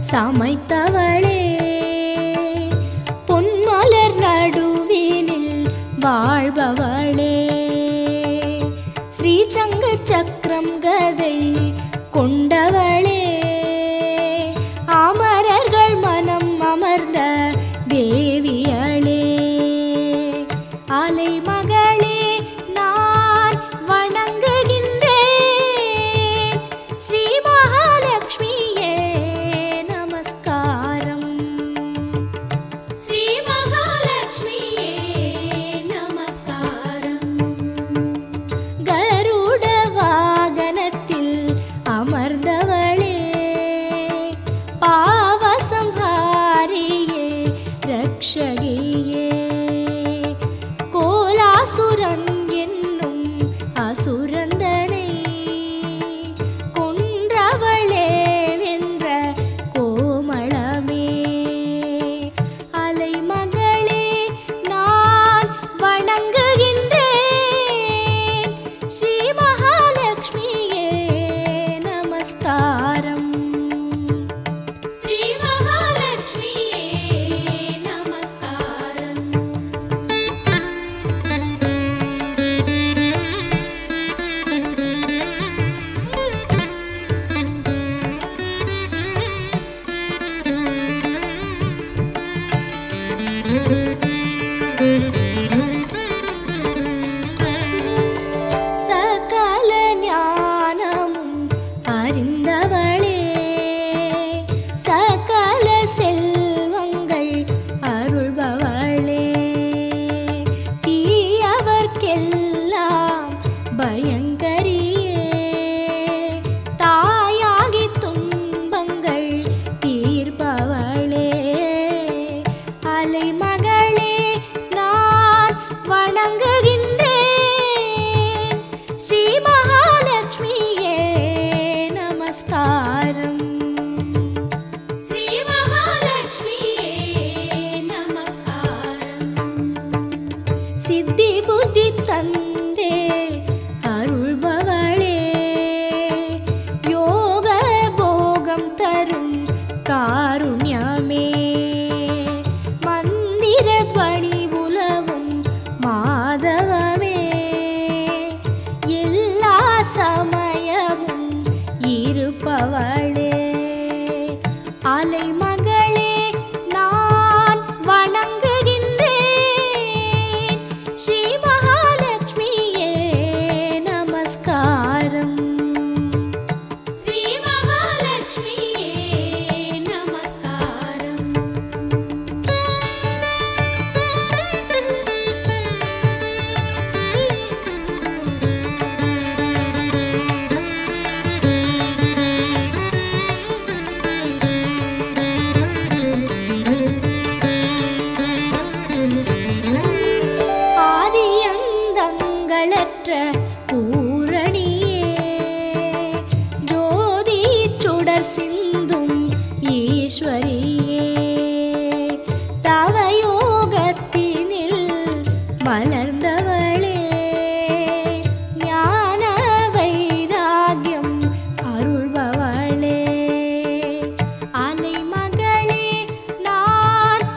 சமைத்தவளே பொன்மலர் நடுவினில் வாழ்பவளே ஸ்ரீசங்கு சக்கரம் கதை கொண்டவளே அமரர்கள் மனம் அமர்ந்த தேவியளே அலை மகளே நான் வணங்குகின்றேன் ஸ்ரீ மகாலட்சுமியே நமஸ்காரம் ஸ்ரீ மகாலட்சுமியே நமஸ்காரம் கருட வாகனத்தில் அமர்ந்தவளே பாவசம்ஹாரியே ரக்ஷகியே கோலாசுரன் என்னும் அசுரந்தனை கொன்றவளே வென்ற கோமளமே அலை மகளே நான் வணங்குகின்றேன் ஸ்ரீ மகாலட்சுமியே நமஸ்காரம் ஸ்ரீ மகாலட்சுமியே நமஸ்காரம் சகல ஞானமும் அறிந்தவளே சகல செல்வங்கள் அருள்பவளே தீயவர்க்கெல்லாம் பயங்கரியே தாயாகி துன்பங்கள் தீர்ப்பவளே அலை மகளே நான் வணங்குகின்றேன் ஸ்ரீ மகாலட்சுமியே நமஸ்காரம் ஸ்ரீ மகாலட்சுமியே நமஸ்காரம் சித்தி புத்தி தந்தே அருள்பவளே யோக போகம் தரும் காருண்யமே மந்திர பணி உலவும் மாதவமே எல்லா சமயமும் இருப்பவளே அலை மகளே நான் வணங்குகின்றேன் ஸ்ரீ மகாலட்சுமியே நமஸ்காரம் ஸ்ரீ மகாலட்சுமியே நமஸ்காரம் ஆதியந்தங்களற்ற பூரணியே ஜோதி சுடர் சிந்தும் ஈஸ்வரியே தவயோகத்தினில் மலர்ந்தவளே ஞான வைராகியம் அருள்பவளே அலை மகளே நான்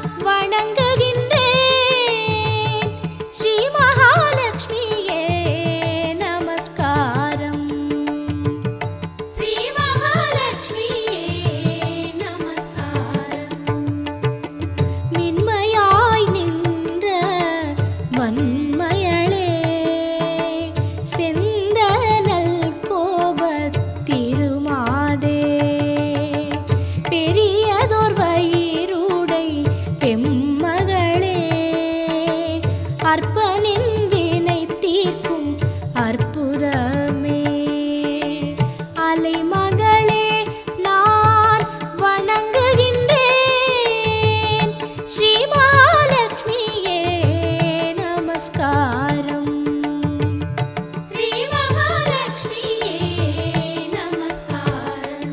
வணங்குகின்றேன் ஸ்ரீ மகாலட்சுமியே நமஸ்காரம் ஸ்ரீ மகாலட்சுமியே நமஸ்காரம் மின்மையாய் நின்ற வன்மயளே செந்தனல் கோபத்திருமாதே பெரியதோர் வயிறுடை பெம்மகளே அற்பனின் வினை தீர்க்கும் அற்புதமே அலை மகளே நான் வணங்குகின்றேன் ஸ்ரீ மகாலட்சுமியே நமஸ்காரம் ஸ்ரீ மகாலட்சுமியே நமஸ்காரம்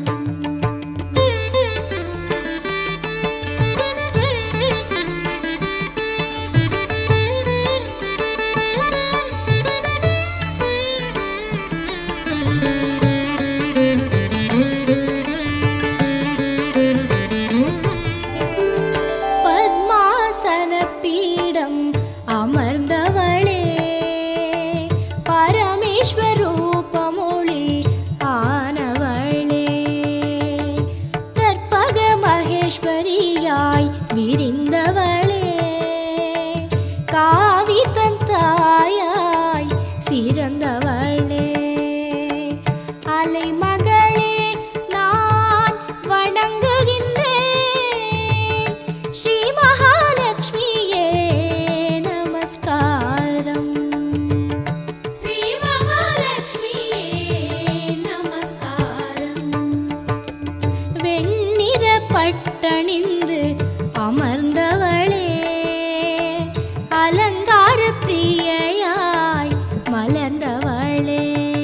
மல்லிகையாய் மலர்ந்தவளே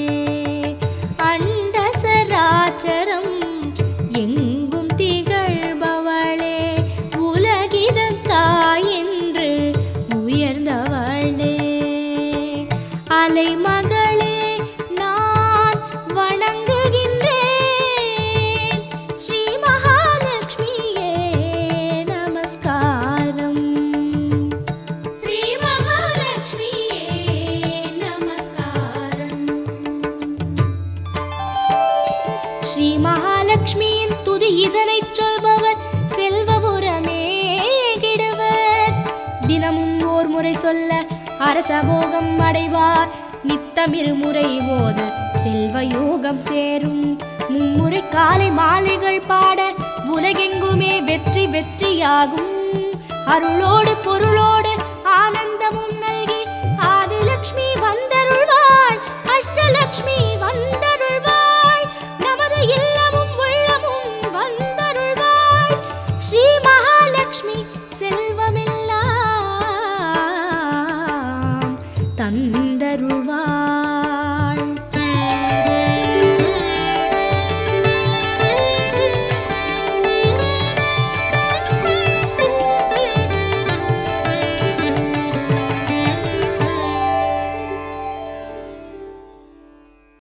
அண்ட சராச்சரம் எங்கும் திகழ்பவளே உலகிதன் தாய் என்று உயர்ந்தவளே அலைமகளே நான் வணங்குகின்றேன் ஸ்ரீ மகாலட்சுமியே நமஸ்காரம் ஸ்ரீ மகாலட்சுமியே நமஸ்காரம் ஸ்ரீ மகாலட்சுமியின் துதி இதனைச் சொல்பவர் செல்வபுரமே கிடுவர் தினமும் ஓர் முறை சொல்ல அரசபோகம் அடைவார் நித்தம் இருமுறை ஓத செல்வ யோகம் சேரும் மும்முறை காலை மாலைகள் பாட உலகெங்குமே வெற்றி வெற்றியாகும் அருளோடு பொருளோடு ஆனந்தமும்